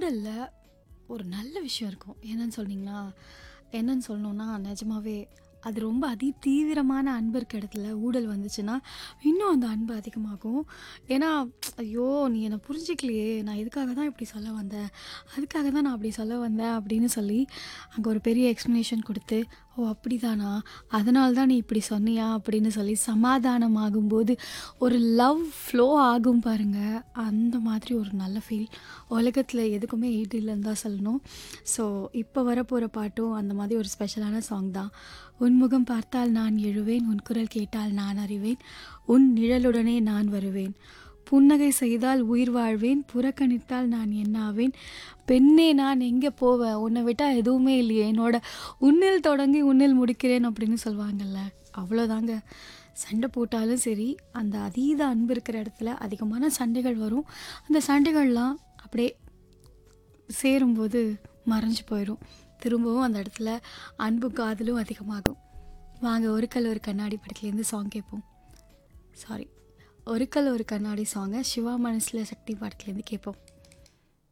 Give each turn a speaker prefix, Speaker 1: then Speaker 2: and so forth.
Speaker 1: ஊடலில் ஒரு நல்ல விஷயம் இருக்கும் என்னன்னு சொன்னீங்கன்னா என்னன்னு சொல்லணுன்னா நிஜமாவே அது ரொம்ப அதி தீவிரமான அன்பு இருக்க இடத்துல ஊடல் வந்துச்சுன்னா இன்னும் அந்த அன்பு அதிகமாகும் ஏன்னா ஐயோ நீ என்னை புரிஞ்சிக்கலையே நான் இதுக்காக தான் இப்படி சொல்ல வந்தேன் அதுக்காக தான் நான் அப்படி சொல்ல வந்தேன் அப்படின்னு சொல்லி அங்கே ஒரு பெரிய எக்ஸ்ப்ளனேஷன் கொடுத்து ஓ அப்படிதானா அதனால தான் நீ இப்படி சொன்னியா அப்படின்னு சொல்லி சமாதானம் ஆகும்போது ஒரு லவ் ஃப்ளோ ஆகும் பாருங்க அந்த மாதிரி ஒரு நல்ல ஃபீல் உலகத்தில் எதுக்குமே ஈடு இல்லைன்னு தான் சொல்லணும் ஸோ இப்போ வரப்போகிற பாட்டும் அந்த மாதிரி ஒரு ஸ்பெஷலான சாங் தான் உன் முகம் பார்த்தால் நான் எழுவேன் உன் குரல் கேட்டால் நான் அறிவேன் உன் நிழலுடனே நான் வருவேன் புன்னகை செய்தால் உயிர் வாழ்வேன் புறக்கணித்தால் நான் என்ன ஆவேன் பெண்ணே நான் எங்கே போவேன் உன்னை விட்டால் எதுவுமே இல்லையே என்னோட உன்னில் தொடங்கி உன்னில் முடிக்கிறேன் அப்படின்னு சொல்லுவாங்கல்ல அவ்வளோதாங்க சண்டை போட்டாலும் சரி அந்த அதீத அன்பு இருக்கிற இடத்துல அதிகமான சண்டைகள் வரும் அந்த சண்டைகள்லாம் அப்படியே சேரும்போது மறைஞ்சு போயிடும் திரும்பவும் அந்த இடத்துல அன்பு காதலும் அதிகமாகும் வாங்க ஒரு கல் ஒரு கண்ணாடி படத்துலேருந்து சாங் கேட்போம் சாரி ஒரு கல் ஒரு கண்ணாடி சாங்கை சிவா மனசில் சக்தி படத்துலேருந்து கேட்போம்